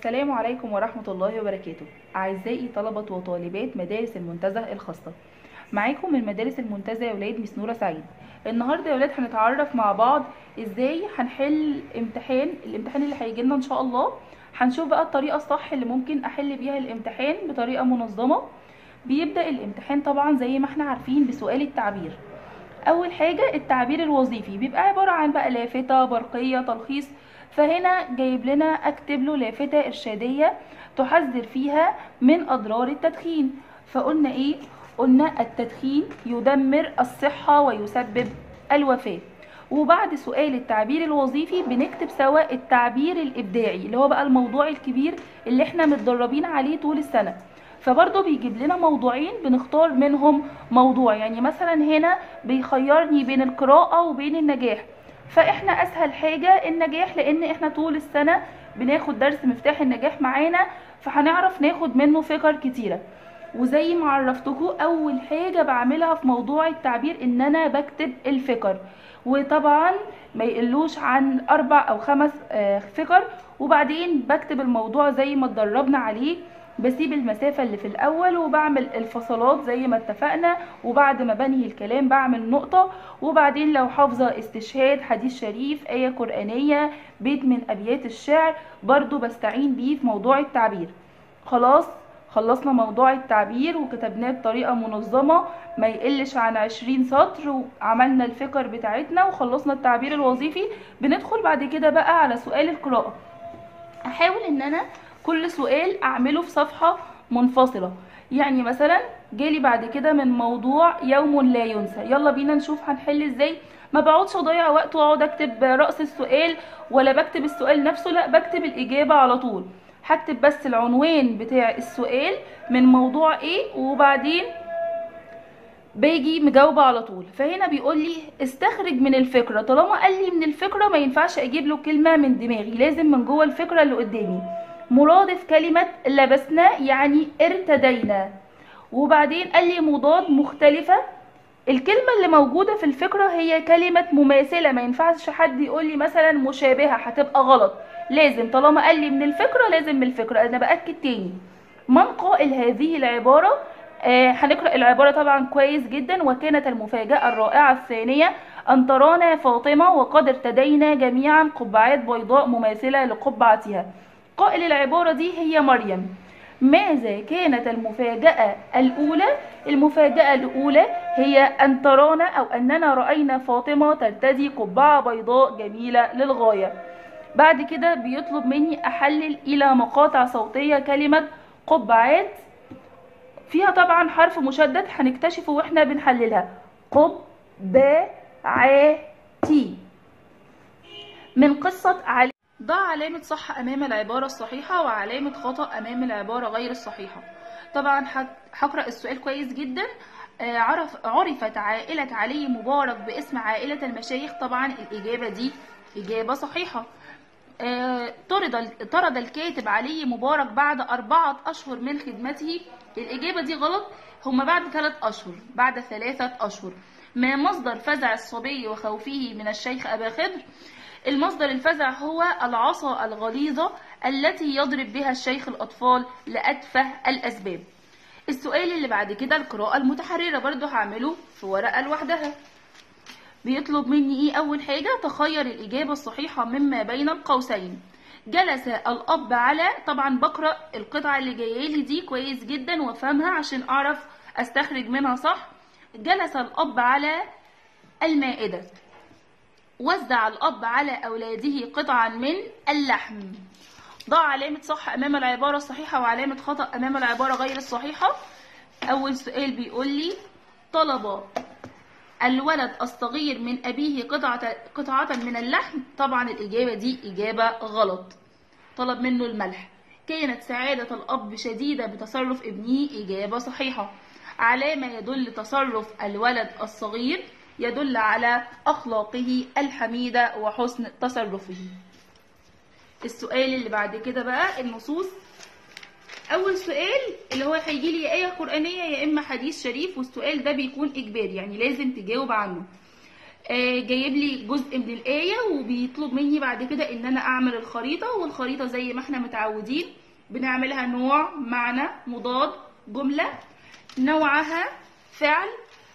السلام عليكم ورحمة الله وبركاته أعزائي طلبة وطالبات مدارس المنتزه الخاصة معاكم من مدارس المنتزه يا ولاد مس نورة سعيد النهاردة يا ولاد هنتعرف مع بعض ازاي هنحل امتحان الامتحان اللي هيجي لنا ان شاء الله هنشوف بقى الطريقة الصح اللي ممكن احل بيها الامتحان بطريقة منظمة بيبدأ الامتحان طبعا زي ما احنا عارفين بسؤال التعبير اول حاجة التعبير الوظيفي بيبقى عبارة عن بقى لافتة برقية تلخيص فهنا جايب لنا اكتب له لافتة ارشادية تحذر فيها من اضرار التدخين فقلنا ايه قلنا التدخين يدمر الصحة ويسبب الوفاة وبعد سؤال التعبير الوظيفي بنكتب سوا التعبير الابداعي اللي هو بقى الموضوع الكبير اللي احنا متدربين عليه طول السنة فبرضه بيجيب لنا موضوعين بنختار منهم موضوع يعني مثلا هنا بيخيرني بين القراءة وبين النجاح فاحنا اسهل حاجة النجاح لان احنا طول السنة بناخد درس مفتاح النجاح معانا فهنعرف ناخد منه فكر كتيرة وزي ما عرفتكم اول حاجة بعملها في موضوع التعبير ان انا بكتب الفكر وطبعا ما يقلوش عن اربع او خمس فكر وبعدين بكتب الموضوع زي ما اتدربنا عليه بسيب المسافة اللي في الأول وبعمل الفصلات زي ما اتفقنا وبعد ما بنهي الكلام بعمل نقطة وبعدين لو حافظة استشهاد حديث شريف آية قرآنية بيت من أبيات الشعر برضو بستعين بيه في موضوع التعبير خلاص خلصنا موضوع التعبير وكتبناه بطريقة منظمة ما يقلش عن عشرين سطر وعملنا الفكر بتاعتنا وخلصنا التعبير الوظيفي بندخل بعد كده بقى على سؤال القراءة احاول ان انا كل سؤال اعمله في صفحة منفصلة يعني مثلا جالي بعد كده من موضوع يوم لا ينسى يلا بينا نشوف هنحل ازاي ما بقعدش اضيع وقت واقعد اكتب رأس السؤال ولا بكتب السؤال نفسه لا بكتب الاجابة على طول هكتب بس العنوان بتاع السؤال من موضوع ايه وبعدين باجي مجاوبة على طول فهنا بيقول لي استخرج من الفكرة طالما قال لي من الفكرة ما ينفعش اجيب له كلمة من دماغي لازم من جوه الفكرة اللي قدامي مرادف كلمة لبسنا يعني ارتدينا وبعدين قال لي مضاد مختلفة الكلمة اللي موجودة في الفكرة هي كلمة مماثلة ما ينفعش حد يقول لي مثلا مشابهة هتبقى غلط لازم طالما قال لي من الفكرة لازم من الفكرة انا بأكد تاني من قائل هذه العبارة آه هنقرأ العبارة طبعا كويس جدا وكانت المفاجأة الرائعة الثانية أن ترانا فاطمة وقد ارتدينا جميعا قبعات بيضاء مماثلة لقبعتها قائل العبارة دي هي مريم ماذا كانت المفاجأة الأولى؟ المفاجأة الأولى هي أن ترانا أو أننا رأينا فاطمة ترتدي قبعة بيضاء جميلة للغاية بعد كده بيطلب مني أحلل إلى مقاطع صوتية كلمة قبعات فيها طبعا حرف مشدد هنكتشفه واحنا بنحللها قبعاتي من قصة علي ضع علامة صح أمام العبارة الصحيحة وعلامة خطأ أمام العبارة غير الصحيحة طبعا هقرأ السؤال كويس جدا عرف عرفت عائلة علي مبارك باسم عائلة المشايخ طبعا الإجابة دي إجابة صحيحة طرد طرد الكاتب علي مبارك بعد أربعة أشهر من خدمته الإجابة دي غلط هما بعد ثلاث أشهر بعد ثلاثة أشهر ما مصدر فزع الصبي وخوفه من الشيخ أبا خضر المصدر الفزع هو العصا الغليظة التي يضرب بها الشيخ الأطفال لأتفه الأسباب السؤال اللي بعد كده القراءة المتحررة برضو هعمله في ورقة لوحدها بيطلب مني ايه اول حاجة تخير الاجابة الصحيحة مما بين القوسين جلس الاب على طبعا بقرأ القطعة اللي جايه لي دي كويس جدا وافهمها عشان اعرف استخرج منها صح جلس الاب على المائدة وزع الاب على اولاده قطعا من اللحم ضع علامة صح امام العبارة الصحيحة وعلامة خطأ امام العبارة غير الصحيحة اول سؤال بيقول لي طلب الولد الصغير من أبيه قطعة, قطعة من اللحم طبعا الإجابة دي إجابة غلط طلب منه الملح كانت سعادة الأب شديدة بتصرف ابنه إجابة صحيحة على ما يدل تصرف الولد الصغير يدل على أخلاقه الحميدة وحسن تصرفه السؤال اللي بعد كده بقى النصوص اول سؤال اللي هو هيجي لي ايه قرانيه يا اما حديث شريف والسؤال ده بيكون اجباري يعني لازم تجاوب عنه آه، جايب لي جزء من الآية وبيطلب مني بعد كده إن أنا أعمل الخريطة والخريطة زي ما احنا متعودين بنعملها نوع معنى مضاد جملة نوعها فعل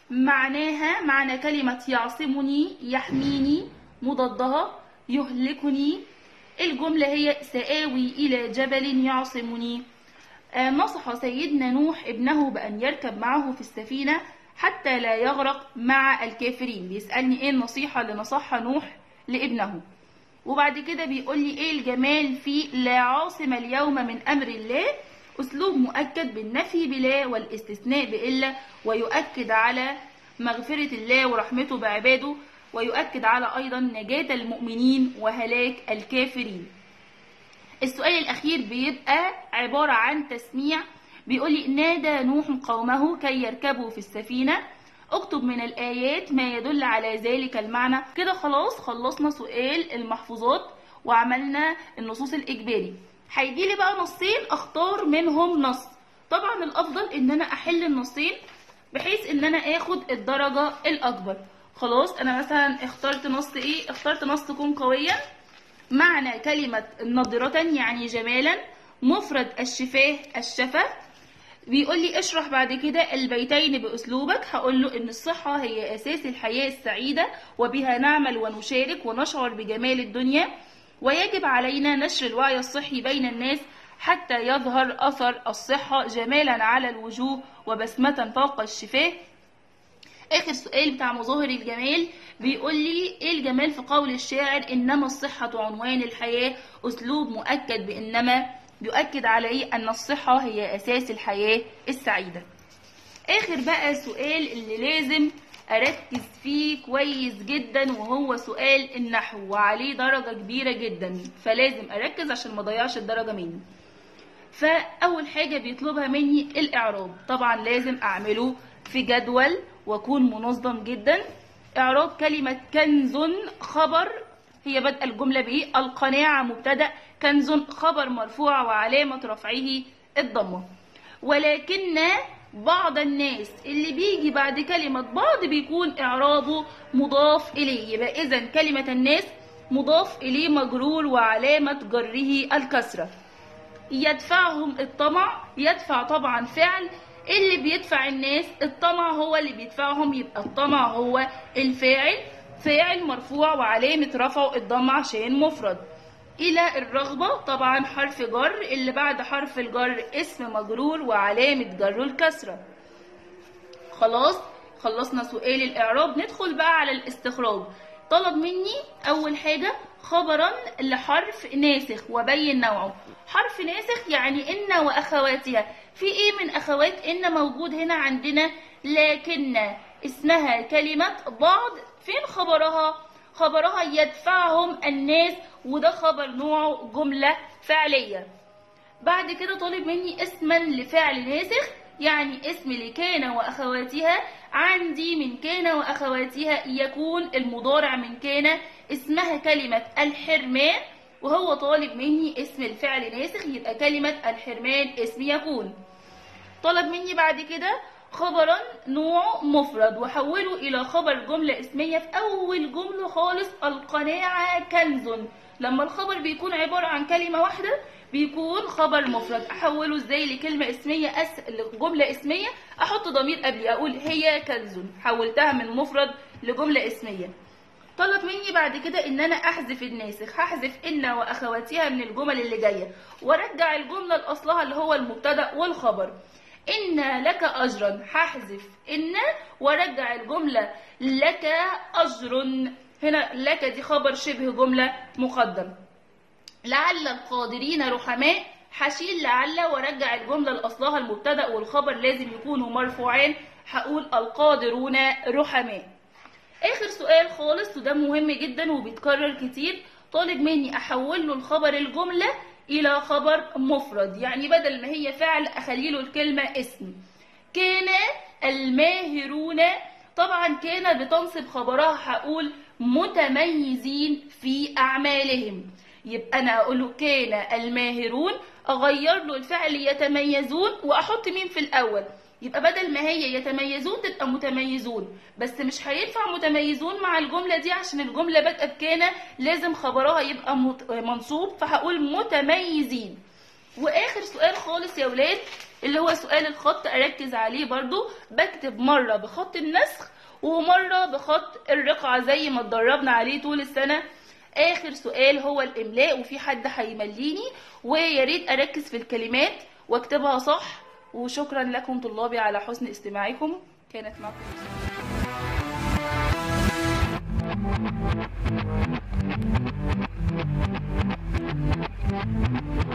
معناها معنى كلمة يعصمني يحميني مضادها يهلكني الجملة هي سآوي إلى جبل يعصمني آه، نصح سيدنا نوح ابنه بأن يركب معه في السفينة حتى لا يغرق مع الكافرين بيسألني ايه النصيحة اللي نصحها نوح لابنه وبعد كده بيقول لي ايه الجمال في لا عاصم اليوم من امر الله اسلوب مؤكد بالنفي بلا والاستثناء بإلا ويؤكد على مغفرة الله ورحمته بعباده ويؤكد على ايضا نجاة المؤمنين وهلاك الكافرين السؤال الأخير بيبقى عبارة عن تسميع بيقول لي نادى نوح قومه كي يركبوا في السفينة اكتب من الآيات ما يدل على ذلك المعنى كده خلاص خلصنا سؤال المحفوظات وعملنا النصوص الإجباري هيجي لي بقى نصين اختار منهم نص طبعا الأفضل إن أنا أحل النصين بحيث إن أنا آخد الدرجة الأكبر خلاص أنا مثلا اخترت نص إيه اخترت نص تكون قويا معنى كلمة نضرة يعني جمالا مفرد الشفاه الشفة بيقول لي اشرح بعد كده البيتين بأسلوبك هقول له إن الصحة هي أساس الحياة السعيدة وبها نعمل ونشارك ونشعر بجمال الدنيا ويجب علينا نشر الوعي الصحي بين الناس حتى يظهر أثر الصحة جمالا على الوجوه وبسمة فوق الشفاه اخر سؤال بتاع مظاهر الجمال بيقول لي ايه الجمال في قول الشاعر انما الصحة عنوان الحياة اسلوب مؤكد بانما بيؤكد على ايه ان الصحة هي اساس الحياة السعيدة اخر بقى سؤال اللي لازم اركز فيه كويس جدا وهو سؤال النحو وعليه درجة كبيرة جدا فلازم اركز عشان ما اضيعش الدرجة مني فاول حاجة بيطلبها مني الاعراب طبعا لازم اعمله في جدول واكون منظم جدا اعراب كلمة كنز خبر هي بدء الجملة بايه القناعة مبتدأ كنز خبر مرفوع وعلامة رفعه الضمة ولكن بعض الناس اللي بيجي بعد كلمة بعض بيكون إعرابه مضاف إليه يبقى إذا كلمة الناس مضاف إليه مجرور وعلامة جره الكسرة يدفعهم الطمع يدفع طبعا فعل اللي بيدفع الناس الطمع هو اللي بيدفعهم يبقى الطمع هو الفاعل فاعل مرفوع وعلامة رفعه الضم عشان مفرد إلى الرغبة طبعا حرف جر اللي بعد حرف الجر اسم مجرور وعلامة جره الكسرة خلاص خلصنا سؤال الإعراب ندخل بقى على الاستخراج طلب مني أول حاجة خبرا لحرف ناسخ وبين نوعه حرف ناسخ يعني إن وأخواتها في إيه من أخوات إن موجود هنا عندنا لكن اسمها كلمة بعض فين خبرها خبرها يدفعهم الناس وده خبر نوعه جملة فعلية بعد كده طالب مني اسما لفعل ناسخ يعني اسم لكان وأخواتها عندي من كان وأخواتها يكون المضارع من كان اسمها كلمة الحرمان وهو طالب مني اسم الفعل ناسخ يبقى كلمة الحرمان اسم يكون طلب مني بعد كده خبرا نوع مفرد وحوله إلى خبر جملة اسمية في أول جملة خالص القناعة كنز لما الخبر بيكون عبارة عن كلمة واحدة بيكون خبر مفرد أحوله إزاي لكلمة اسمية أس... لجملة اسمية أحط ضمير قبلي أقول هي كنز حولتها من مفرد لجملة اسمية طلب مني بعد كده ان انا احذف الناسخ هحذف ان واخواتها من الجمل اللي جايه وارجع الجمله لاصلها اللي هو المبتدا والخبر ان لك اجرا هحذف ان وارجع الجمله لك اجر هنا لك دي خبر شبه جمله مقدم لعل القادرين رحماء هشيل لعل وارجع الجمله لاصلها المبتدا والخبر لازم يكونوا مرفوعين هقول القادرون رحماء اخر سؤال خالص وده مهم جدا وبيتكرر كتير طالب مني احول له الخبر الجمله الى خبر مفرد يعني بدل ما هي فعل اخلي له الكلمه اسم كان الماهرون طبعا كان بتنصب خبرها هقول متميزين في اعمالهم يبقى انا اقول له كان الماهرون اغير له الفعل يتميزون واحط مين في الاول يبقى بدل ما هي يتميزون تبقى متميزون بس مش هينفع متميزون مع الجملة دي عشان الجملة بادئة بكان لازم خبرها يبقى مت- منصوب فهقول متميزين واخر سؤال خالص يا ولاد اللي هو سؤال الخط اركز عليه برضو بكتب مرة بخط النسخ ومرة بخط الرقعة زي ما اتدربنا عليه طول السنة اخر سؤال هو الاملاء وفي حد هيمليني ويا ريت اركز في الكلمات واكتبها صح وشكرا لكم طلابي على حسن استماعكم كانت معكم يوسف.